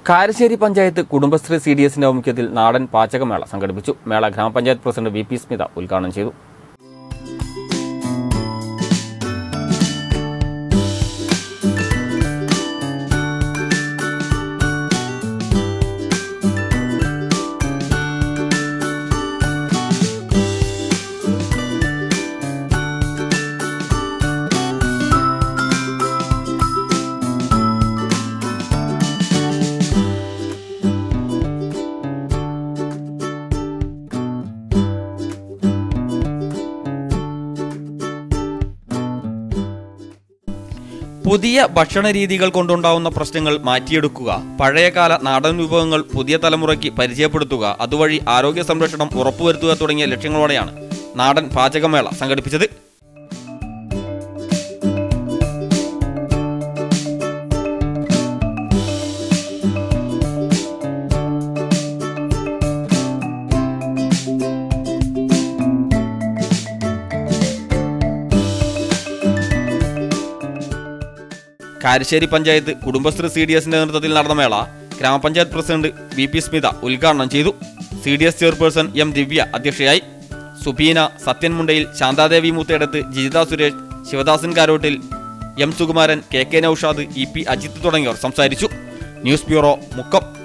Karassery panchayat Kudumbashree C D എസിന്റെ ആഭിമുഖ്യത്തിൽ നാടൻ പാചകമേള സംഘടിപ്പിച്ചു മേള ഗ്രാമപഞ്ചായത്ത് പ്രസിഡന്റ് വി പി സ്മിത ഉദ്ഘാടനം ചെയ്തു പുതിയ ഭക്ഷണ രീതികൾ കൊണ്ടുണ്ടാവുന്ന പ്രശ്നങ്ങൾ മാറ്റിയെടുക്കുക പഴയകാല നാടൻ വിഭവങ്ങൾ പുതിയ തലമുറയ്ക്ക് പരിചയപ്പെടുത്തുക അതുവഴി ആരോഗ്യ സംരക്ഷണം ഉറപ്പുവരുത്തുക തുടങ്ങിയ ലക്ഷ്യങ്ങളോടെയാണ് നാടൻ പാചകമേള സംഘടിപ്പിച്ചത് കാരശ്ശേരി പഞ്ചായത്ത് കുടുംബശ്രീ സി ഡി എസിന്റെ നേതൃത്വത്തിൽ നടന്ന മേള ഗ്രാമപഞ്ചായത്ത് പ്രസിഡന്റ് വി പി സ്മിത ഉദ്ഘാടനം ചെയ്തു C D S chairperson M Divya അധ്യക്ഷയായി Subeena Sathyan Mundayil Shanthadevi Moothedath Jijitha Suresh Sivadasan Karottil M Sukumaran K K Naushad E P Ajith തുടങ്ങിയവർ സംസാരിച്ചു ന്യൂസ് ബ്യൂറോ മുക്കം